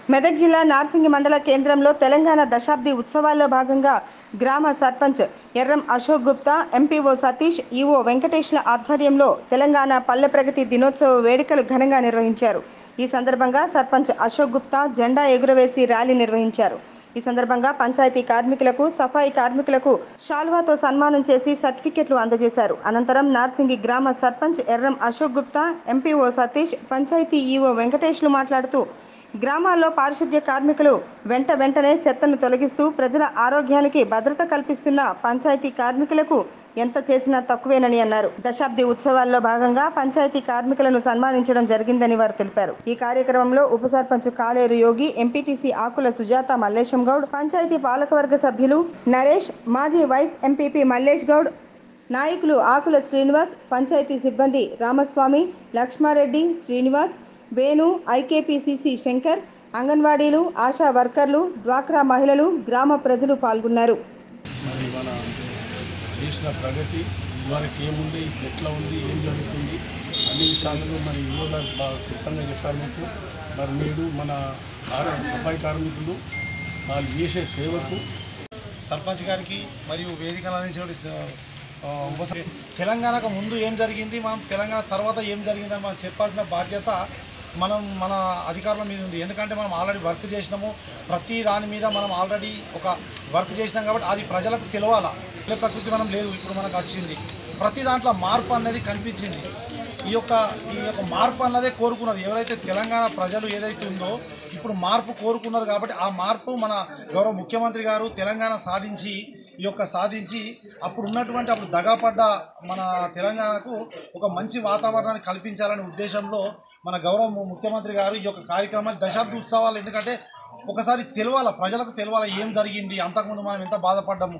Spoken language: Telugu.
మెదక్ జిల్లా నార్సింగి మండల కేంద్రంలో తెలంగాణ దశాబ్ది ఉత్సవాల్లో భాగంగా గ్రామ సర్పంచ్ ఎర్రం అశోక్ గుప్తా ఎంపీఓ సతీష్ ఈఓ వెంకటేష్ల ఆధ్వర్యంలో తెలంగాణ పల్లె ప్రగతి దినోత్సవ వేడుకలు ఘనంగా నిర్వహించారు ఈ సందర్భంగా సర్పంచ్ అశోక్ గుప్తా జెండా ఎగురవేసి ర్యాలీ నిర్వహించారు ఈ సందర్భంగా పంచాయతీ కార్మికులకు సఫాయి కార్మికులకు షాల్వాతో సన్మానం చేసి సర్టిఫికెట్లు అందజేశారు అనంతరం నార్సింగి గ్రామ సర్పంచ్ ఎర్రం అశోక్ గుప్తా ఎంపీఓ సతీష్ పంచాయతీ ఈఓ వెంకటేష్లు మాట్లాడుతూ గ్రామాల్లో పారిశుద్ధ్య కార్మికులు వెంట వెంటనే చెత్తను తొలగిస్తూ ప్రజల ఆరోగ్యానికి భద్రత కల్పిస్తున్న పంచాయతీ కార్మికులకు ఎంత చేసినా తక్కువేనని అన్నారు దశాబ్ది ఉత్సవాల్లో భాగంగా పంచాయతీ కార్మికులను సన్మానించడం జరిగిందని వారు తెలిపారు ఈ కార్యక్రమంలో ఉప సర్పంచ్ కాలేరు యోగి ఎంపీటీసీ ఆకుల సుజాత మల్లేశం గౌడ్ పంచాయతీ పాలకవర్గ సభ్యులు నరేష్ మాజీ వైస్ ఎంపీపీ మల్లేష్ గౌడ్ నాయకులు ఆకుల శ్రీనివాస్ పంచాయతీ సిబ్బంది రామస్వామి లక్ష్మారెడ్డి శ్రీనివాస్ వేణు ఐకేపీసీసీ శంకర్ అంగన్వాడీలు ఆశా వర్కర్లు డ్వాక్రా మహిళలు గ్రామ ప్రజలు పాల్గొన్నారు మరి మన చేసిన ప్రగతి ఇదివరకు ఏముంది ఇప్పుడు ఎట్లా ఉంది ఏం జరుగుతుంది అన్ని విషయాలను మరి యువలో బాగా క్లుప్తంగా చెప్పారు మీకు మరి నేడు మన ఆర సఫాయి కార్మికులు వాళ్ళు చేసే సేవకు సర్పంచ్ గారికి మరియు వేదికలు అందించిన ఆ, ఉప సర్- తెలంగాణకు ముందు ఏం జరిగింది మనం తెలంగాణ తర్వాత ఏం జరిగిందని మనం చెప్పాల్సిన బాధ్యత మనం మన అధికారుల మీద ఉంది ఎందుకంటే మనం ఆల్రెడీ వర్క్ చేసినాము ప్రతి దాని మీద మనం ఆల్రెడీ ఒక వర్క్ చేసినాం కాబట్టి అది ప్రజలకు తెలవాలా ఇదే ప్రకృతి మనం లేదు ఇప్పుడు మనకు వచ్చింది ప్రతి దాంట్లో మార్పు అనేది కనిపించింది ఈ యొక్క ఈ యొక్క మార్పు అన్నదే కోరుకున్నది ఎవరైతే తెలంగాణ ప్రజలు ఏదైతే ఉందో ఇప్పుడు మార్పు కోరుకున్నది కాబట్టి ఆ మార్పు మన గౌరవ ముఖ్యమంత్రి గారు తెలంగాణ సాధించి ఈ యొక్క సాధించి అప్పుడు ఉన్నటువంటి అప్పుడు దగాపడ్డ మన తెలంగాణకు ఒక మంచి వాతావరణాన్ని కల్పించాలనే ఉద్దేశంలో మన గౌరవ ము- ముఖ్యమంత్రి గారు ఈ యొక్క కార్యక్రమాలు దశాబ్ది ఉత్సవాలు ఎందుకంటే ఒకసారి తెలవాల ప్రజలకు తెలవాల ఏం జరిగింది అంతకుముందు మనం ఎంత బాధపడ్డాము